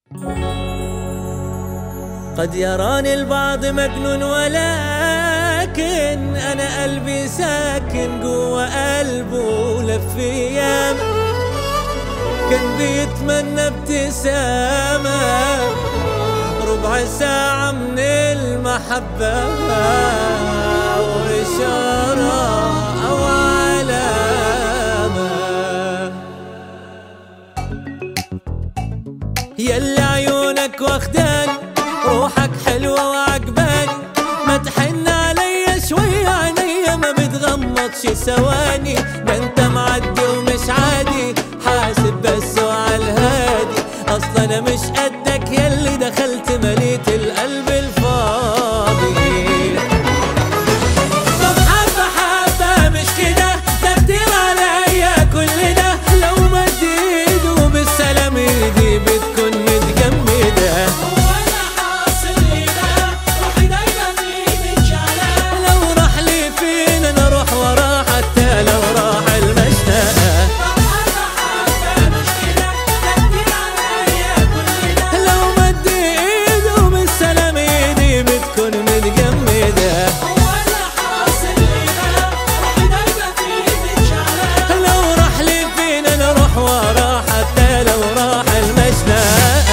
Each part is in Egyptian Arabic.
قد يراني البعض مجنون ولكن أنا قلبي ساكن جوا قلبه لف ياما كان بيتمنى ابتسامة ربع ساعة من المحبة وإشارة أو علامة يلي عيونك واخداني روحك حلوة وعجباني ما تحن عليا شوية عينيا ما بتغمضش ثواني ده انت معدي ومش عادي حاسب بس وعلى الهادي اصلا انا مش قدك يلي دخلت مليت القلب الفاضي طب حبة حبة مش كده ده كتير عليا كل ده لو مد ايده بالسلام ايدي بتكون متجمدة لو راح لي فين انا اروح وراه حتى لو راح المشتاق لو مد ايده بالسلام ايدي بتكون متجمدة لو راح لي فين انا اروح وراه حتى لو راح المشتاق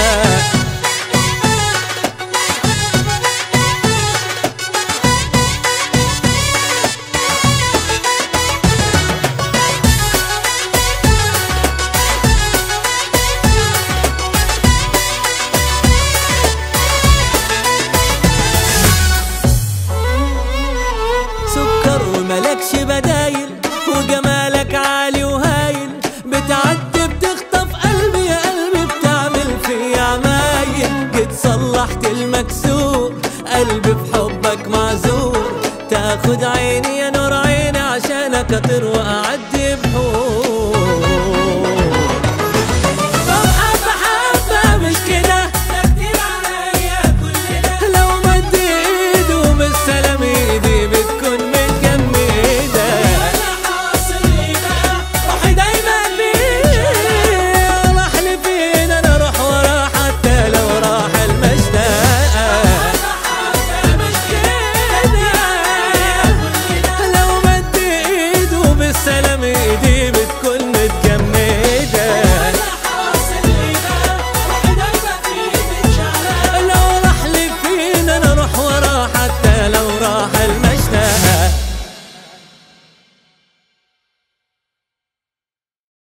سكر وملكش بدايل وجمالك عالي وهايل بتعدي بتخطف قلبي يا قلبي بتعمل في عمايل جيت صلحت المكسور قلبي في حبك معذور تاخد عيني يا نور عيني عشانك اطير